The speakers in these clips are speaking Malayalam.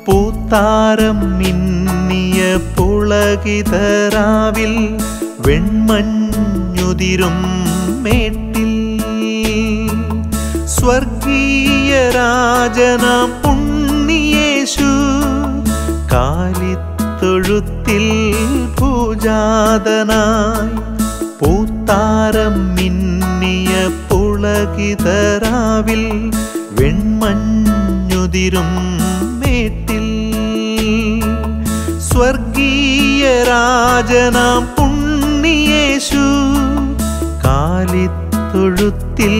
പൂത്താരം മിന്നിയ പുളകിതരാവിൽ വെൺമഞ്ഞുതിരും മേട്ടിൽ സ്വർഗീയ രാജനാം ഉണ്ണിയേശു കാലിത്തൊഴുത്തിൽ പൂജാതനായി പൂത്താരം മിന്നിയ പുളകിതരാവിൽ വെൺമഞ്ഞുതിരും മേട്ടിൽ സ്വർഗീയ രാജനാം ഉണ്ണിയേശു കാലിത്തൊഴുത്തിൽ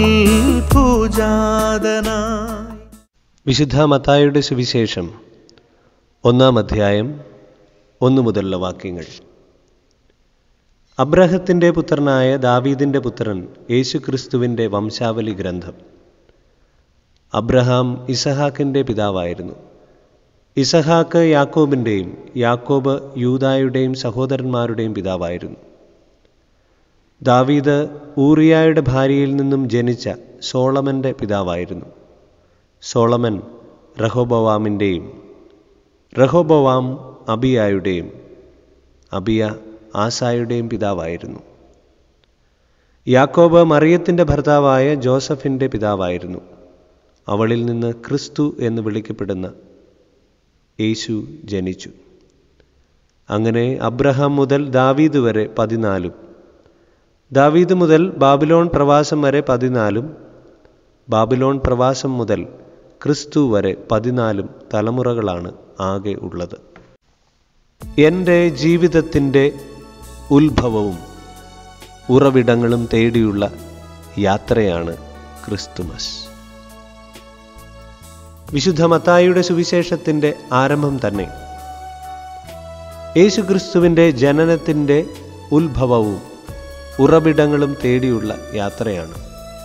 പൂജാതനായി വിശുദ്ധ മത്തായുടെ സുവിശേഷം ഒന്നാം അധ്യായം ഒന്നു മുതലുള്ള വാക്യങ്ങൾ അബ്രഹത്തിൻ്റെ പുത്രനായ ദാവീദിൻ്റെ പുത്രൻ യേശുക്രിസ്തുവിൻ്റെ വംശാവലി ഗ്രന്ഥം അബ്രഹാം ഇസഹാക്കിൻ്റെ പിതാവായിരുന്നു ഇസഹാക്ക് യാക്കോബിൻ്റെയും യാക്കോബ് യൂദായുടെയും സഹോദരന്മാരുടെയും പിതാവായിരുന്നു ദാവീദ് ഊറിയായുടെ ഭാര്യയിൽ നിന്നും ജനിച്ച സോളമൻ്റെ പിതാവായിരുന്നു സോളമൻ റഹോബവാമിൻ്റെയും റഹോബവാം അബിയായുടെയും അബിയ ആസായുടെയും പിതാവായിരുന്നു യാക്കോബ് മറിയത്തിൻ്റെ ഭർത്താവായ ജോസഫിൻ്റെ പിതാവായിരുന്നു അവളിൽ നിന്ന് ക്രിസ്തു എന്ന് വിളിക്കപ്പെടുന്ന യേശു ജനിച്ചു അങ്ങനെ അബ്രഹാം മുതൽ ദാവീദ് വരെ പതിനാലും ദാവീദ് മുതൽ ബാബിലോൺ പ്രവാസം വരെ പതിനാലും ബാബിലോൺ പ്രവാസം മുതൽ ക്രിസ്തു വരെ പതിനാലും തലമുറകളാണ് ആകെ ഉള്ളത് എൻ്റെ ജീവിതത്തിൻ്റെ ഉത്ഭവവും ഉറവിടങ്ങളും തേടിയുള്ള യാത്രയാണ് ക്രിസ്തുമസ് വിശുദ്ധ മത്തായിയുടെ സുവിശേഷത്തിൻ്റെ ആരംഭം തന്നെ യേശുക്രിസ്തുവിൻ്റെ ജനനത്തിൻ്റെ ഉത്ഭവവും ഉറവിടങ്ങളും തേടിയുള്ള യാത്രയാണ്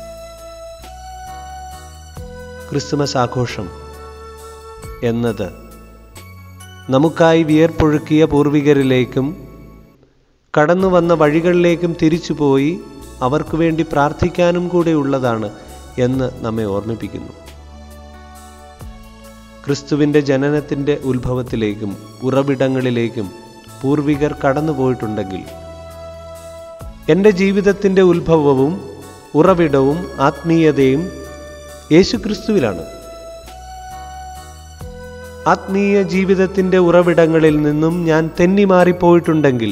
ക്രിസ്തുമസ് ആഘോഷം എന്നത് നമുക്കായി വിയർപ്പൊഴുക്കിയ പൂർവികരിലേക്കും കടന്നു വന്ന വഴികളിലേക്കും തിരിച്ചുപോയി അവർക്ക് വേണ്ടി പ്രാർത്ഥിക്കാനും കൂടെ ഉള്ളതാണ് എന്ന് നമ്മെ ഓർമ്മിപ്പിക്കുന്നു ക്രിസ്തുവിൻ്റെ ജനനത്തിൻ്റെ ഉത്ഭവത്തിലേക്കും ഉറവിടങ്ങളിലേക്കും പൂർവികർ കടന്നുപോയിട്ടുണ്ടെങ്കിൽ എൻ്റെ ജീവിതത്തിൻ്റെ ഉത്ഭവവും ഉറവിടവും ആത്മീയതയും യേശുക്രിസ്തുവിലാണ് ആത്മീയ ജീവിതത്തിൻ്റെ ഉറവിടങ്ങളിൽ നിന്നും ഞാൻ തെന്നി മാറിപ്പോയിട്ടുണ്ടെങ്കിൽ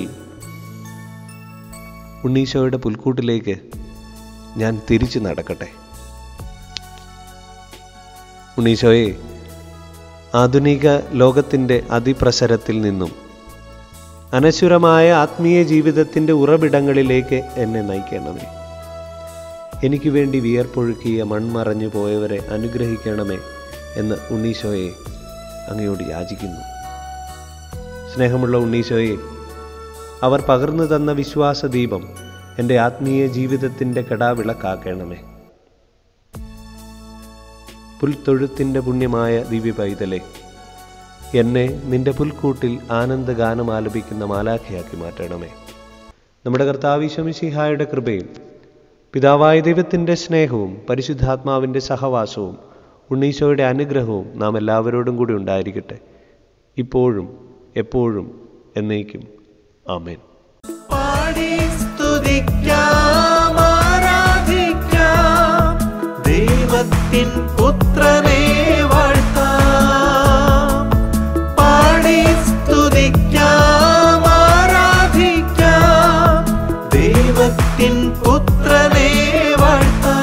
ഉണ്ണീശോയുടെ പുൽക്കൂട്ടിലേക്ക് ഞാൻ തിരിച്ചു നടക്കട്ടെ ഉണ്ണീശോയെ ആധുനിക ലോകത്തിൻ്റെ അതിപ്രസരത്തിൽ നിന്നും അനശ്വരമായ ആത്മീയ ജീവിതത്തിൻ്റെ ഉറവിടങ്ങളിലേക്ക് എന്നെ നയിക്കണമേ എനിക്ക് വേണ്ടി വിയർപ്പൊഴുക്കിയ മൺമറഞ്ഞു പോയവരെ അനുഗ്രഹിക്കണമേ എന്ന് ഉണ്ണീശോയെ അങ്ങയോട് യാചിക്കുന്നു സ്നേഹമുള്ള ഉണ്ണീശോയെ അവർ പകർന്നു തന്ന വിശ്വാസദീപം എൻ്റെ ആത്മീയ ജീവിതത്തിൻ്റെ കെടാവിളക്കാക്കണമേ പുൽത്തൊഴുത്തിൻ്റെ പുണ്യമായ ദിവ്യ പൈതലെ എന്നെ നിന്റെ പുൽക്കൂട്ടിൽ ആനന്ദഗാനം ആലപിക്കുന്ന മാലാഖയാക്കി മാറ്റണമേ നമ്മുടെ കർത്താവിശമിഷിഹായുടെ കൃപയും പിതാവായ ദൈവത്തിൻ്റെ സ്നേഹവും പരിശുദ്ധാത്മാവിൻ്റെ സഹവാസവും ഉണ്ണീശോയുടെ അനുഗ്രഹവും നാം എല്ലാവരോടും കൂടി ഉണ്ടായിരിക്കട്ടെ ഇപ്പോഴും എപ്പോഴും എന്നേക്കും ആമേൻ പാടി സ്തുതിക്കാം ആരാധിക്കാം ദൈവത്തിൻ പുത്രനെ വാഴ്ത്താം പാടി സ്തുതിക്കാം ആരാധിക്കാം ദൈവത്തിൻ പുത്രനെ വാഴ്ത്താം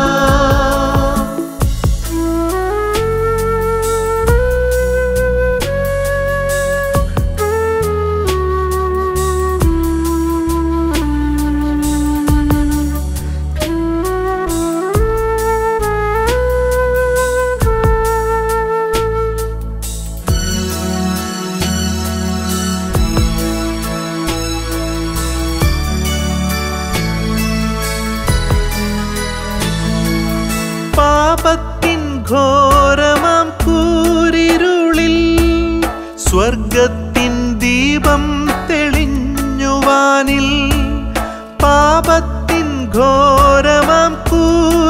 പാപത്തിൻ ഘോരമാം കൂരിരുളിൽ സ്വർഗത്തിൻ ദീപം തെളിഞ്ഞുവാനിൽ പാപത്തിൻ ഘോരമാം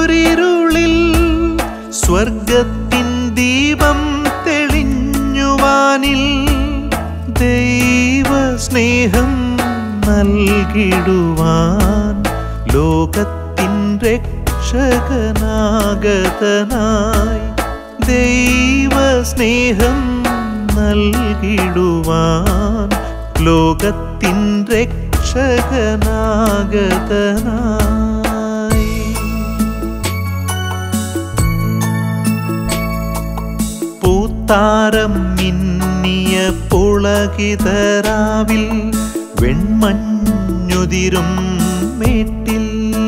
കൂരിരുളിൽ സ്വർഗത്തിൻ ദീപം തെളിഞ്ഞുവാനിൽ വാനിൽ ദൈവസ്നേഹം നൽകിടുവാൻ ലോകത്തിൻ രക്ഷകനാഗതനായി ദൈവസ്നേഹം നൽകിടുവാൻ ലോകത്തിൻ രക്ഷകനാഗതനായി പൂത്താരം മിന്നിയ പുളകിതരാവിൽ വെൺമഞ്ഞുതിരും മേട്ടിൽ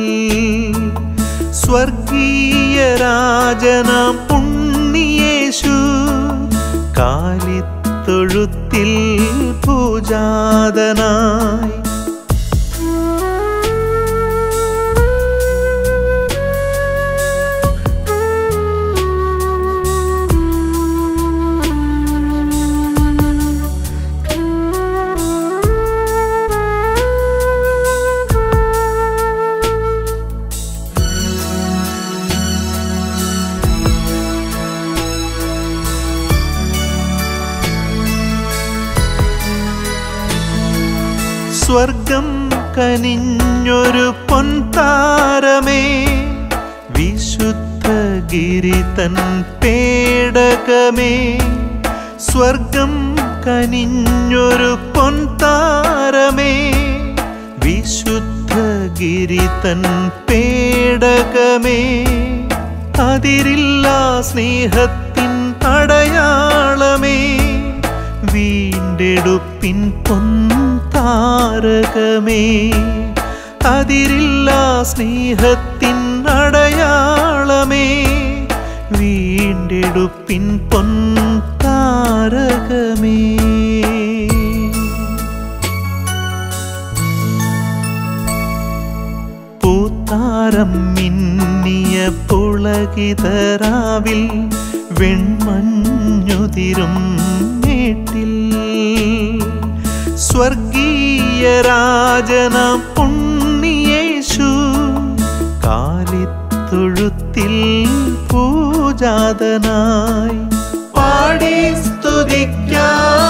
സ്വർഗീയ രാജനാം പുണ്യേശു കാലിത്തൊഴുത്തിൽ പൂജാതനായി സ്വർഗം കനിഞ്ഞൊരു പൊൻതാരമേ വിശുദ്ധ ഗിരിതൻ പേടകമേ സ്വർഗം കനിഞ്ഞൊരു പൊൻതാരമേ വിശുദ്ധ ഗിരിതൻ പേടകമേ അതിരില്ല സ്നേഹത്തിൻ അടയാളമേ വീണ്ടെടുപ്പിൻ പൊൻതാരകമേ അതിരില്ല സ്നേഹത്തിൻ അടയാളമേ വീണ്ടെടുപ്പിൻ പൊൻതാരകമേ പൂത്താരം മിന്നിയ പുളകിതരാവിൽ വെൺമഞ്ഞുതിരും മേട്ടിൽ സ്വർഗീയ രാജനാം പുണ്യേശു കാലിത്തൊഴുത്തിൽ പൂജാതനായി പാടി സ്തുതിക്കാം